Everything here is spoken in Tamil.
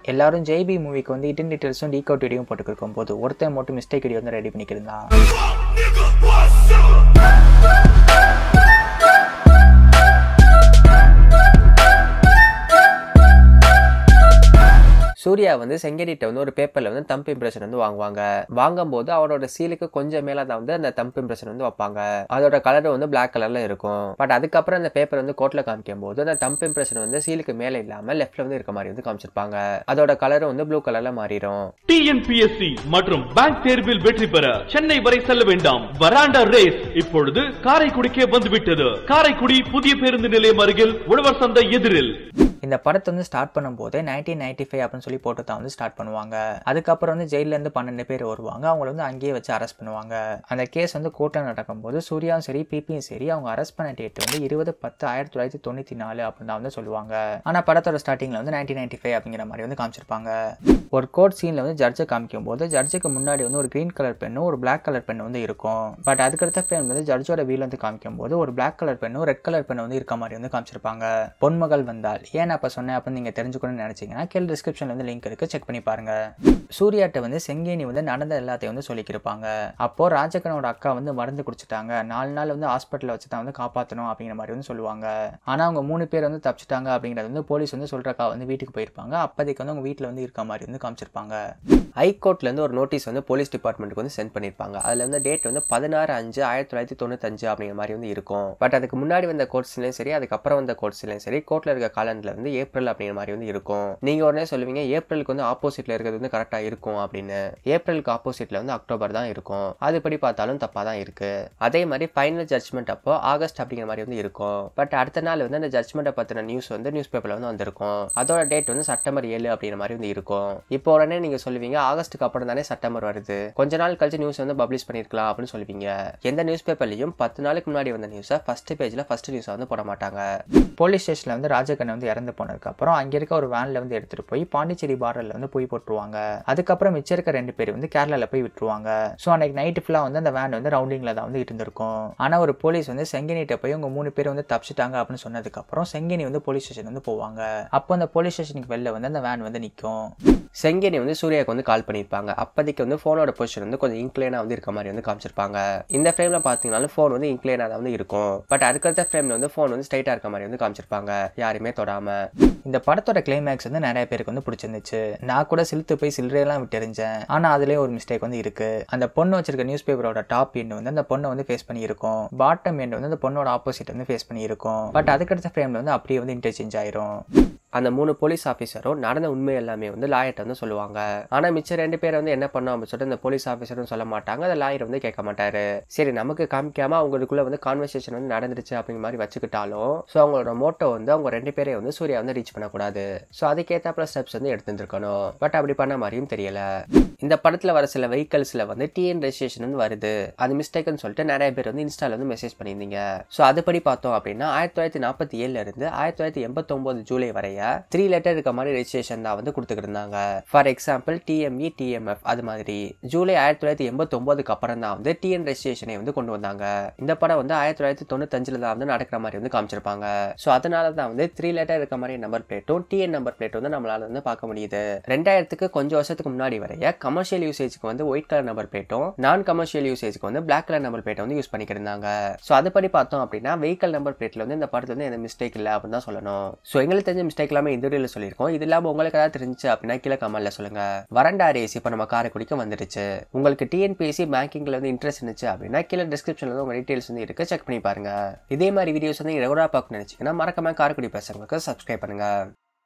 எல்லாரும் ஜெய்பி மூவிக்கு வந்து இட்டன் டீட்டெயில்ஸும் டீக் அவுட் வீடியோ போட்டுருக்கும் போது ஒருத்தன் மட்டும் மிஸ்டேக் வீடியோ வந்து ரெடி பண்ணிக்கிருந்தான் சூர்யா வந்து செங்கடிட்ட வந்து ஒரு பேப்பர்ல வந்து தம்ப் இம்ப்ரெஷன் வந்து வாங்குவாங்க வாங்கும்போது அவரோட சீலுக்கு கொஞ்சம் மேல தான் வந்து அந்த தம்ப் இம்ப்ரெஷன் வந்து வைப்பாங்க அதோட கலர் வந்து பிளாக் கலர்ல இருக்கும் பட் அதுக்கப்புறம் அந்த பேப்பர் வந்து கோர்ட்ல காமிக்கும் போது அந்த தம்ப் இம்ப்ரெஷன் வந்து சீலுக்கு மேல இல்லாம லெஃப்ட்ல வந்து இருக்க மாதிரி வந்து காமிச்சிருப்பாங்க அதோட கலர் வந்து ப்ளூ கலர்ல மாறிடும் டிஎன்பிஎஸ்சி மற்றும் பேங்க் தேர்வில் வெற்றி பெற சென்னை வரை செல்ல வேண்டாம் வராண்டா ரேஸ் இப்பொழுது காரைக்குடிக்கே வந்துவிட்டது காரைக்குடி புதிய பேருந்து நிலையம் அருகில் உழவர் சந்தை எதிரில் இந்த படத்தை வந்து ஸ்டார்ட் பண்ணும்போதே நைன்டீன் நைன்டி ஃபைவ் அப்படின்னு சொல்லி போட்டு தான் வந்து ஸ்டார்ட் பண்ணுவாங்க அதுக்கப்புறம் வந்து ஜெயில இருந்து பன்னெண்டு பேர் வருவாங்க அவங்கள வந்து அங்கேயே வச்சு அரெஸ்ட் பண்ணுவாங்க அந்த கேஸ் வந்து கோர்ட்டில் நடக்கும்போது சூர்யாவும் சரி பிபியும் சரி அவங்க அரெஸ்ட் பண்ண டேட் வந்து இருபது பத்து ஆயிரத்தி தொள்ளாயிரத்தி தொண்ணூற்றி நாலு அப்படின்னு தான் வந்து சொல்லுவாங்க ஆனால் படத்தோட ஸ்டார்டிங்கில் வந்து நைன்டீன் நைன்டி ஃபைவ் அப்படிங்கிற மாதிரி வந்து காமிச்சிருப்பாங்க ஒரு கோர்ட் சீனில் வந்து ஜட்ஜை காமிக்கும் போது ஜட்ஜுக்கு முன்னாடி வந்து ஒரு க்ரீன் கலர் பெண்ணும் ஒரு பிளாக் கலர் பெண் வந்து இருக்கும் பட் அதுக்கடுத்த ஃப்ரேம் வந்து ஜட்ஜோட வீல் வந்து காமிக்கும் போது ஒரு பிளாக் கலர் பெண்ணும் ரெட் கலர் பெண் வந்து இருக்க மாதிரி வந்து காமிச்சிருப்பாங்க பொன்மகள் வந்தால் ஏன் நான் அப்போ சொன்னேன் அப்படின்னு நீங்கள் தெரிஞ்சுக்கணும்னு நினச்சிங்கன்னா கீழே டிஸ்கிரிப்ஷனில் வந்து லிங்க் இருக்குது செக் பண்ணி பாருங்க சூர்யாட்ட வந்து செங்கேனி வந்து நடந்த எல்லாத்தையும் வந்து சொல்லிக்கிருப்பாங்க அப்போது ராஜகனோட அக்கா வந்து மருந்து குடிச்சிட்டாங்க நாலு நாள் வந்து ஹாஸ்பிட்டலில் வச்சு தான் வந்து காப்பாற்றணும் அப்படிங்கிற மாதிரி வந்து சொல்லுவாங்க ஆனால் அவங்க மூணு பேர் வந்து தப்பிச்சிட்டாங்க அப்படிங்கிறது வந்து போலீஸ் வந்து சொல்கிறக்கா வந்து வீட்டுக்கு போயிருப்பாங்க அப்போதைக்கு வந்து அவங்க வீட்டில் வந்து இருக்க மாதிரி வந்து காமிச்சிருப்பாங்க ஹைகோர்ட்லேருந்து ஒரு நோட்டீஸ் வந்து போலீஸ் டிபார்ட்மெண்ட்டுக்கு வந்து சென்ட் பண்ணியிருப்பாங்க அதில் வந்து டேட் வந்து பதினாறு அஞ்சு ஆயிரத்தி தொள்ளாயிரத்தி தொண்ணூத்தஞ்சு அப்படிங்கிற மாதிரி வந்து இருக்கும் பட் அதுக்கு முன்னாடி வந்த கோர்ட்ஸ்லையும் சரி அதுக்கப்புறம் வந்த கோர்ட்ஸ்லையும் சரி கோர்ட்டில் இருக்க காலண்டில் வந்து ஏப்ரல் அப்படிங்கிற மாதிரி வந்து இருக்கும் நீங்கள் உடனே சொல்லுவீங்க ஏப்ரலுக்கு வந்து ஆப்போசிட்டில் இருக்கிறது வந்து கரெக்டாக இருக்கும் அப்படின்னு ஏப்ரலுக்கு ஆப்போசிட்டில் வந்து அக்டோபர் தான் இருக்கும் அதுபடி பார்த்தாலும் தப்பாக தான் இருக்கு அதே மாதிரி ஃபைனல் ஜட்மெண்ட் அப்போ ஆகஸ்ட் அப்படிங்கிற மாதிரி வந்து இருக்கும் பட் அடுத்த நாள் வந்து அந்த ஜட்மெண்ட்டை பற்றின நியூஸ் வந்து நியூஸ் பேப்பரில் வந்து வந்திருக்கும் அதோட டேட் வந்து செப்டம்பர் ஏழு அப்படிங்கிற மாதிரி வந்து இருக்கும் இப்போ உடனே நீங்கள் சொல்லுவீங்க ஆகஸ்ட்டுக்கு அப்புறம் தானே செப்டம்பர் வருது கொஞ்ச நாள் கழிச்சு நியூஸ் வந்து பப்ளிஷ் பண்ணிருக்கலாம் அப்படின்னு சொல்லுவீங்க எந்த நியூஸ் பேப்பர்லையும் பத்து நாளுக்கு முன்னாடி வந்த நியூஸை ஃபர்ஸ்ட் பேஜில் ஃபர்ஸ்ட் நியூஸை வந்து போட மாட்டாங்க போலீஸ் ஸ்டேஷனில் வந்து ராஜகண்ணன் வந்து இறந்து போனதுக்கு அப்புறம் அங்கே இருக்க ஒரு வேனில் வந்து எடுத்துகிட்டு போய் பாண்டிச்சேரி பார்டரில் வந்து போய் போட்டுருவாங்க அதுக்கப்புறம் மிச்சம் இருக்க ரெண்டு பேர் வந்து கேரளாவில் போய் விட்டுருவாங்க ஸோ அன்னைக்கு நைட்டு ஃபுல்லாக வந்து அந்த வேன் வந்து ரவுண்டிங்கில் தான் வந்து இருந்திருக்கும் ஆனால் ஒரு போலீஸ் வந்து செங்கினிட்ட போய் உங்க மூணு பேர் வந்து தப்பிச்சிட்டாங்க அப்படின்னு சொன்னதுக்கப்புறம் செங்கினி வந்து போலீஸ் ஸ்டேஷன் வந்து போவாங்க அப்போ அந்த போலீஸ் ஸ்டேஷனுக்கு வெளில வந்து அந்த வேன் வந்து நிற்கும் செங்கினி வந்து சூர்யாவுக்கு வந்து கால் பண்ணியிருப்பாங்க அப்போதைக்கு வந்து ஃபோனோட பொசிஷன் வந்து கொஞ்சம் இன்க்ளைனாக வந்து இருக்க மாதிரி வந்து காமிச்சிருப்பாங்க இந்த ஃப்ரேமில் பார்த்தீங்கனாலும் ஃபோன் வந்து இன்க்ளைனாக தான் வந்து இருக்கும் பட் அதுக்கடுத்த ஃப்ரேமில் வந்து ஃபோன் வந்து ஸ்ட்ரைட்டாக இருக்க மாதிரி வந்து காமிச்சிருப்பாங்க யாருமே தொடாமல் இந்த படத்தோட கிளைமேக்ஸ் வந்து நிறைய பேருக்கு வந்து பிடிச்சிருந்துச்சு நான் கூட சிலுத்து போய் சில்லறையெல்லாம் விட்டு எறிஞ்சேன் ஆனால் அதுலேயே ஒரு மிஸ்டேக் வந்து இருக்கு அந்த பொண்ணு வச்சிருக்க நியூஸ் பேப்பரோட டாப் எண்ட் வந்து அந்த பொண்ணை வந்து ஃபேஸ் பண்ணி இருக்கும் பாட்டம் எண்ட் வந்து அந்த பொண்ணோட ஆப்போசிட் வந்து ஃபேஸ் பண்ணி இருக்கும் பட் அதுக்கடுத்த ஃப்ரேமில் வந்து அப்படியே வந்து இன்டர்சேஞ்ச் ஆயிரும் அந்த மூணு போலீஸ் ஆஃபீஸரும் நடந்த உண்மை எல்லாமே வந்து லாயர்ட்ட வந்து சொல்லுவாங்க ஆனால் மிச்சம் ரெண்டு பேரை வந்து என்ன பண்ணோம் அப்படின்னு சொல்லிட்டு இந்த போலீஸ் ஆஃபீஸரும் சொல்ல மாட்டாங்க அந்த லாயர் வந்து கேட்க மாட்டாரு சரி நமக்கு காமிக்காம அவங்களுக்குள்ள வந்து கான்வர்சேஷன் வந்து நடந்துருச்சு அப்படிங்கிற மாதிரி வச்சுக்கிட்டாலும் ஸோ அவங்களோட மோட்டோ வந்து அவங்க ரெண்டு பேரை வந்து சூர்யா வந்து ரீச் பண்ணக்கூடாது ஸோ அதுக்கேற்றாப்புல ஸ்டெப்ஸ் வந்து எடுத்துருக்கணும் பட் அப்படி பண்ண மாதிரியும் தெரியல இந்த படத்தில் வர சில வெஹிக்கல்ஸில் வந்து டிஎன் ரெஜிஸ்ட்ரேஷன் வந்து வருது அது மிஸ்டேக்னு சொல்லிட்டு நிறைய பேர் வந்து இன்ஸ்டால வந்து மெசேஜ் பண்ணியிருந்தீங்க ஸோ அதுபடி பார்த்தோம் அப்படின்னா ஆயிரத்தி தொள்ளாயிரத்தி நாற்பத்தி ஏழுல இருந்து ஆயிரத்தி தொள்ளாயிரத்தி எண்பத்தொம்போது ஜூலை வரைய த்ரீ லெட்டர் இருக்க மாதிரி ரெஜிஸ்ட்ரேஷன் தான் வந்து கொடுத்துக்கிட்டு இருந்தாங்க ஃபார் எக்ஸாம்பிள் டிஎம்இ டிஎம்எஃப் அது மாதிரி ஜூலை ஆயிரத்தி தொள்ளாயிரத்தி எண்பத்தொம்போதுக்கு அப்புறம் தான் வந்து டிஎன் ரெஜிஸ்ட்ரேஷனை வந்து கொண்டு வந்தாங்க இந்த படம் வந்து ஆயிரத்தி தொள்ளாயிரத்தி தொண்ணூத்தஞ்சில் தான் வந்து நடக்கிற மாதிரி வந்து காமிச்சிருப்பாங்க ஸோ அதனால தான் வந்து த்ரீ லெட்டர் இருக்க மாதிரி நம்பர் பிளேட்டும் டிஎன் நம்பர் பிளேட் வந்து நம்மளால வந்து பார்க்க முடியுது ரெண்டாயிரத்துக்கு கொஞ்சம் வருஷத்துக்கு முன்னாடி வரைய கமர்ஷியல் யூசேஜ்க்கு வந்து ஒயிட் கலர் நம்பர் பிளேட்டும் நான் கமர்ஷியல் யூசேஜ்க்கு வந்து பிளாக் கலர் நம்பர் பிளேட்டை வந்து யூஸ் பண்ணிக்கிட்டு இருந்தாங்க ஸோ அதுபடி பார்த்தோம் அப்படின்னா வெஹிக்கல் நம்பர் பிளேட்ல வந்து இந்த படத்துல வந்து எந்த மிஸ்டேக் இல்லை அப்படின்னு தான் சொல்லணும் ஸோ எங்களுக்கு தெரிஞ்ச மிஸ்டேக் எல்லாமே இந்த வீடியோவில் சொல்லியிருக்கோம் இது இல்லாமல் உங்களுக்கு ஏதாவது தெரிஞ்சு அப்படின்னா கீழே கமெண்ட்ல சொல்லுங்க வரண்டா ரேஸ் இப்போ நம்ம காரைக்குடிக்கு வந்துடுச்சு உங்களுக்கு டிஎன்பிஎஸ்சி பேங்கிங்ல வந்து இன்ட்ரெஸ்ட் இருந்துச்சு அப்படின்னா கீழே டிஸ்கிரிப்ஷன்ல வந்து உங்க டீடைல்ஸ் வந்து இருக்கு செக் பண்ணி பாருங்க இதே மாதிரி வீடியோஸ் வந்து ரெகுலராக பார்க்கணும்னு நினைச்சீங்கன்னா மறக்காம காரைக்குடி பேசுறவங்களுக்கு சப்ஸ்கிரைப் பண்ணுங்க